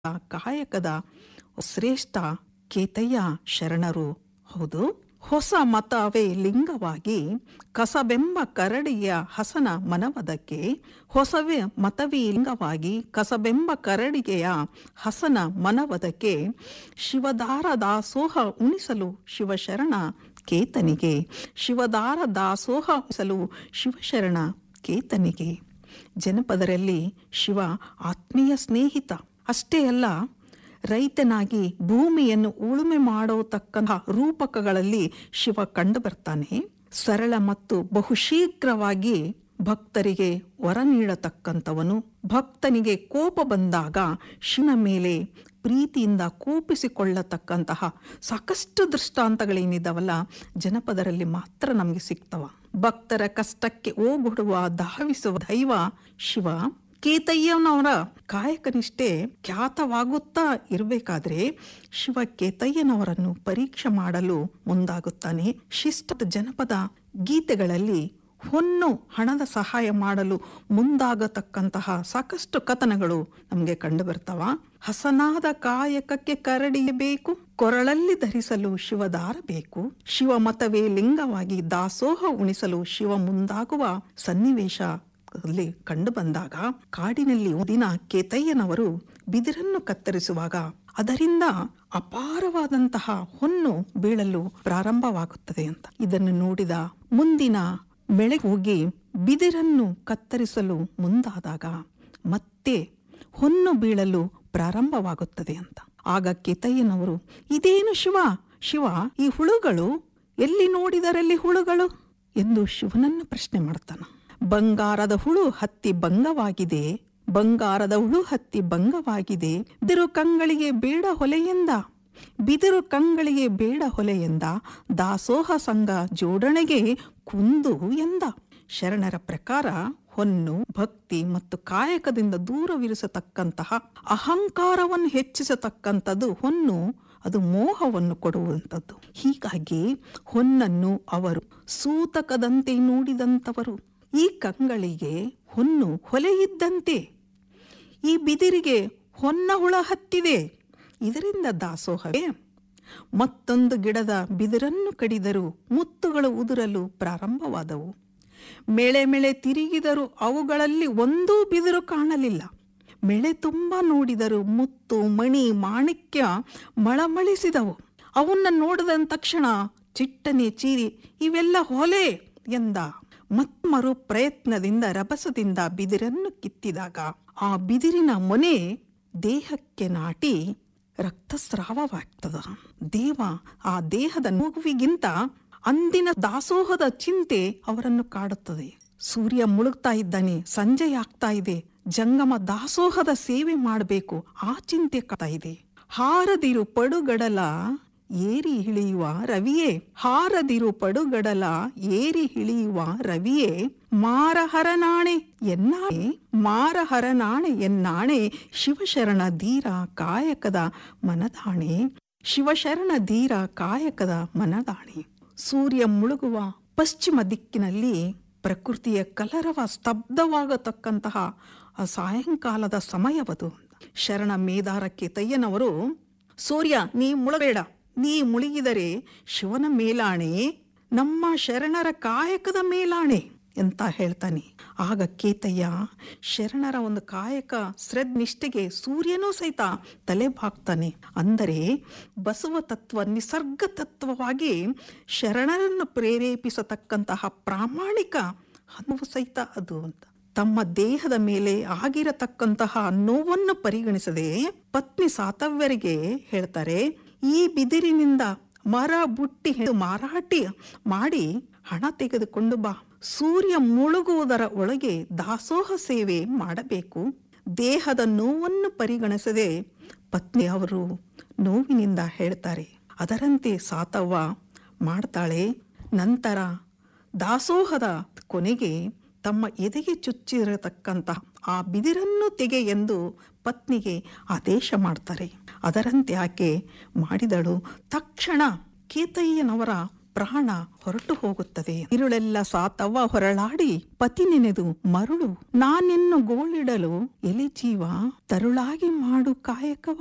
ಕಾಯಕದ ಶ್ರೇಷ್ಠ ಕೇತಯ್ಯ ಶರಣರು ಹೌದು ಹೊಸ ಮತವೇ ಲಿಂಗವಾಗಿ ಕಸಬೆಂಬ ಕರಡಿಯ ಹಸನ ಮನವದಕ್ಕೆ ಹೊಸವೇ ಮತವೇ ಲಿಂಗವಾಗಿ ಕಸಬೆಂಬ ಕರಡಿಗೆಯ ಹಸನ ಮನವದಕ್ಕೆ ಶಿವದಾರ ದಾಸೋಹ ಉಣಿಸಲು ಶಿವಶರಣ ಕೇತನಿಗೆ ಶಿವದಾರ ದಾಸೋಹ ಉಣಿಸಲು ಶಿವಶರಣ ಕೇತನಿಗೆ ಜನಪದರಲ್ಲಿ ಶಿವ ಆತ್ಮೀಯ ಸ್ನೇಹಿತ ಅಷ್ಟೇ ಅಲ್ಲ ರೈತನಾಗಿ ಭೂಮಿಯನ್ನು ಉಳುಮೆ ಮಾಡತಕ್ಕಂತಹ ರೂಪಕಗಳಲ್ಲಿ ಶಿವ ಕಂಡು ಬರ್ತಾನೆ ಸರಳ ಮತ್ತು ಬಹುಶೀಘ್ರವಾಗಿ ಭಕ್ತರಿಗೆ ವರ ನೀಡತಕ್ಕಂಥವನು ಭಕ್ತನಿಗೆ ಕೋಪ ಬಂದಾಗ ಶಿವನ ಮೇಲೆ ಪ್ರೀತಿಯಿಂದ ಕೋಪಿಸಿಕೊಳ್ಳತಕ್ಕಂತಹ ಸಾಕಷ್ಟು ದೃಷ್ಟಾಂತಗಳೇನಿದ್ದಾವಲ್ಲ ಜನಪದರಲ್ಲಿ ಮಾತ್ರ ನಮಗೆ ಸಿಗ್ತವ ಭಕ್ತರ ಕಷ್ಟಕ್ಕೆ ಓಗೊಡುವ ಧಾವಿಸುವ ದೈವ ಶಿವ ಕೇತಯ್ಯನವರ ಕಾಯಕನಿಷ್ಠೆ ಖ್ಯಾತವಾಗುತ್ತಾ ಇರಬೇಕಾದ್ರೆ ಶಿವ ಕೇತಯ್ಯನವರನ್ನು ಪರೀಕ್ಷೆ ಮಾಡಲು ಮುಂದಾಗುತ್ತಾನೆ ಶಿಷ್ಟ ಜನಪದ ಗೀತೆಗಳಲ್ಲಿ ಹೊನ್ನು ಹಣದ ಸಹಾಯ ಮಾಡಲು ಮುಂದಾಗತಕ್ಕಂತಹ ಸಾಕಷ್ಟು ಕಥನಗಳು ನಮಗೆ ಕಂಡು ಬರ್ತಾವ ಹಸನಾದ ಕಾಯಕಕ್ಕೆ ಕರಡಿಯಬೇಕು ಕೊರಳಲ್ಲಿ ಧರಿಸಲು ಶಿವದಾರ ಬೇಕು ಶಿವ ಮತವೇ ಲಿಂಗವಾಗಿ ದಾಸೋಹ ಉಣಿಸಲು ಶಿವ ಮುಂದಾಗುವ ಸನ್ನಿವೇಶ ಅಲ್ಲಿ ಕಂಡು ಬಂದಾಗ ಕಾಡಿನಲ್ಲಿ ದಿನ ಕೇತಯ್ಯನವರು ಬಿದಿರನ್ನು ಕತ್ತರಿಸುವಾಗ ಅದರಿಂದ ಅಪಾರವಾದಂತಹ ಹೊನ್ನು ಬೀಳಲು ಪ್ರಾರಂಭವಾಗುತ್ತದೆ ಅಂತ ಇದನ್ನು ನೋಡಿದ ಮುಂದಿನ ಬೆಳೆ ಹೋಗಿ ಬಿದಿರನ್ನು ಕತ್ತರಿಸಲು ಮುಂದಾದಾಗ ಮತ್ತೆ ಹೊನ್ನು ಬೀಳಲು ಪ್ರಾರಂಭವಾಗುತ್ತದೆ ಅಂತ ಆಗ ಕೇತಯ್ಯನವರು ಇದೇನು ಶಿವ ಶಿವ ಈ ಹುಳುಗಳು ಎಲ್ಲಿ ನೋಡಿದರಲ್ಲಿ ಹುಳುಗಳು ಎಂದು ಶಿವನನ್ನು ಪ್ರಶ್ನೆ ಮಾಡ್ತಾನ ಬಂಗಾರದ ಹುಳು ಹತ್ತಿ ಭಂಗವಾಗಿದೆ ಬಂಗಾರದ ಹುಳು ಹತ್ತಿ ಭಂಗವಾಗಿದೆ ಬಿದಿರು ಕಂಗಳಿಗೆ ಬೇಡ ಹೊಲೆಯಿಂದ ಬಿದಿರು ಕಂಗಳಿಗೆ ಬೇಡ ಹೊಲೆಯಿಂದ ದಾಸೋಹ ಸಂಘ ಜೋಡಣೆಗೆ ಕುಂದು ಎಂದ ಶರಣರ ಪ್ರಕಾರ ಹೊನ್ನು ಭಕ್ತಿ ಮತ್ತು ಕಾಯಕದಿಂದ ದೂರವಿರಿಸತಕ್ಕಂತಹ ಅಹಂಕಾರವನ್ನು ಹೆಚ್ಚಿಸತಕ್ಕಂಥದ್ದು ಹೊನ್ನು ಅದು ಮೋಹವನ್ನು ಕೊಡುವಂಥದ್ದು ಹೀಗಾಗಿ ಹೊನ್ನನ್ನು ಅವರು ಸೂತಕದಂತೆ ನೋಡಿದಂಥವರು ಈ ಕಂಗಳಿಗೆ ಹೊನ್ನು ಹೊಲೆಯಿದ್ದಂತೆ ಈ ಬಿದಿರಿಗೆ ಹೊನ್ನ ಹುಳ ಹತ್ತಿದೆ ಇದರಿಂದ ದಾಸೋಹವೇ ಮತ್ತೊಂದು ಗಿಡದ ಬಿದಿರನ್ನು ಕಡಿದರೂ ಮುತ್ತುಗಳು ಉದುರಲು ಪ್ರಾರಂಭವಾದವು ಮೇಳೆ ಮೇಳೆ ತಿರುಗಿದರೂ ಅವುಗಳಲ್ಲಿ ಒಂದೂ ಬಿದಿರು ಕಾಣಲಿಲ್ಲ ಮೇಳೆ ತುಂಬ ನೋಡಿದರು ಮುತ್ತು ಮಣಿ ಮಾಣಿಕ್ಯ ಮಳಮಳಿಸಿದವು ಅವನ್ನ ನೋಡಿದ ತಕ್ಷಣ ಚಿಟ್ಟನೆ ಚೀರಿ ಇವೆಲ್ಲ ಹೊಲೆ ಎಂದ ಮತ್ಮರು ಪ್ರಯತ್ನದಿಂದ ರಭಸದಿಂದ ಬಿದಿರನ್ನು ಕಿತ್ತಿದಾಗ ಆ ಬಿದಿರಿನ ಮೊನೆ ದೇಹಕ್ಕೆ ನಾಟಿ ರಕ್ತಸ್ರಾವವಾಗ್ತದ ದೇವ ಆ ದೇಹದ ಮಗುವಿಗಿಂತ ಅಂದಿನ ದಾಸೋಹದ ಚಿಂತೆ ಅವರನ್ನು ಕಾಡುತ್ತದೆ ಸೂರ್ಯ ಮುಳುಗ್ತಾ ಇದ್ದಾನೆ ಸಂಜೆ ಆಗ್ತಾ ಇದೆ ಜಂಗಮ ದಾಸೋಹದ ಸೇವೆ ಮಾಡಬೇಕು ಆ ಚಿಂತೆ ಕಾಡ್ತಾ ಇದೆ ಹಾರದಿರು ಪಡುಗಡಲ ಏರಿ ಇಳಿಯುವ ರವಿಯೇ ಹಾರದಿರು ಪಡುಗಡಲ ಏರಿ ಇಳಿಯುವ ರವಿಯೇ ಮಾರಹರನಾಣೆ ಎನ್ನಾಣೆ ಮಾರಹರನಾಣೆ ಎನ್ನಾಣೆ ಶಿವಶರಣ ಧೀರ ಕಾಯಕದ ಮನದಾಣೆ ಶಿವಶರಣ ಧೀರ ಕಾಯಕದ ಮನದಾಣೆ ಸೂರ್ಯ ಮುಳುಗುವ ಪಶ್ಚಿಮ ದಿಕ್ಕಿನಲ್ಲಿ ಪ್ರಕೃತಿಯ ಕಲರವ ಸ್ತಬ್ಧವಾಗತಕ್ಕಂತಹ ಆ ಸಾಯಂಕಾಲದ ಸಮಯವದು ಶರಣ ಮೇದಾರಕ್ಕೆ ತಯ್ಯನವರು ಸೂರ್ಯ ನೀ ಮುಳಬೇಡ ನೀ ಮುಳುಗಿದರೆ ಶಿವನ ಮೇಲಾಣೆ ನಮ್ಮ ಶರಣರ ಕಾಯಕದ ಮೇಲಾಣೆ ಅಂತ ಹೇಳ್ತಾನೆ ಆಗ ಕೇತಯ್ಯ ಶರಣರ ಒಂದು ಕಾಯಕ ಶ್ರದ್ನಿಷ್ಠೆಗೆ ಸೂರ್ಯನೂ ಸಹಿತ ತಲೆ ಬಾಗ್ತಾನೆ ಅಂದರೆ ಬಸವ ತತ್ವ ನಿಸರ್ಗ ತತ್ವವಾಗಿ ಶರಣರನ್ನು ಪ್ರೇರೇಪಿಸತಕ್ಕಂತಹ ಪ್ರಾಮಾಣಿಕ ಅನುವು ಸಹಿತ ಅದು ಅಂತ ತಮ್ಮ ದೇಹದ ಮೇಲೆ ಆಗಿರತಕ್ಕಂತಹ ನೋವನ್ನು ಪರಿಗಣಿಸದೆ ಪತ್ನಿ ಸಾತವ್ಯರಿಗೆ ಹೇಳ್ತಾರೆ ಈ ಬಿದಿರಿನಿಂದ ಮರ ಬುಟ್ಟಿ ಮಾರಾಟ ಮಾಡಿ ಹಣ ತೆಗೆದುಕೊಂಡು ಬಾ ಸೂರ್ಯ ಮುಳುಗುವುದರ ಒಳಗೆ ದಾಸೋಹ ಸೇವೆ ಮಾಡಬೇಕು ದೇಹದ ನೋವನ್ನು ಪರಿಗಣಿಸದೆ ಪತ್ನಿ ಅವರು ನೋವಿನಿಂದ ಹೇಳ್ತಾರೆ ಅದರಂತೆ ಸಾತವ್ವ ಮಾಡ್ತಾಳೆ ನಂತರ ದಾಸೋಹದ ಕೊನೆಗೆ ತಮ್ಮ ಎದೆಗೆ ಚುಚ್ಚಿರತಕ್ಕಂತಹ ಆ ಬಿದಿರನ್ನು ತೆಗೆ ಎಂದು ಪತ್ನಿಗೆ ಆದೇಶ ಮಾಡ್ತಾರೆ ಅದರಂತೆ ಆಕೆ ಮಾಡಿದಳು ತಕ್ಷಣ ಕೇತಯ್ಯನವರ ಪ್ರಾಣ ಹೊರಟು ಹೋಗುತ್ತದೆ ಇರುಳೆಲ್ಲ ಸಾತವ್ವ ಹೊರಳಾಡಿ ಪತಿ ನೆನೆದು ಮರುಳು ನಾನಿನ್ನು ಗೋಳಿಡಲು ಎಲೆ ಜೀವ ತರುಳಾಗಿ ಮಾಡು ಕಾಯಕವ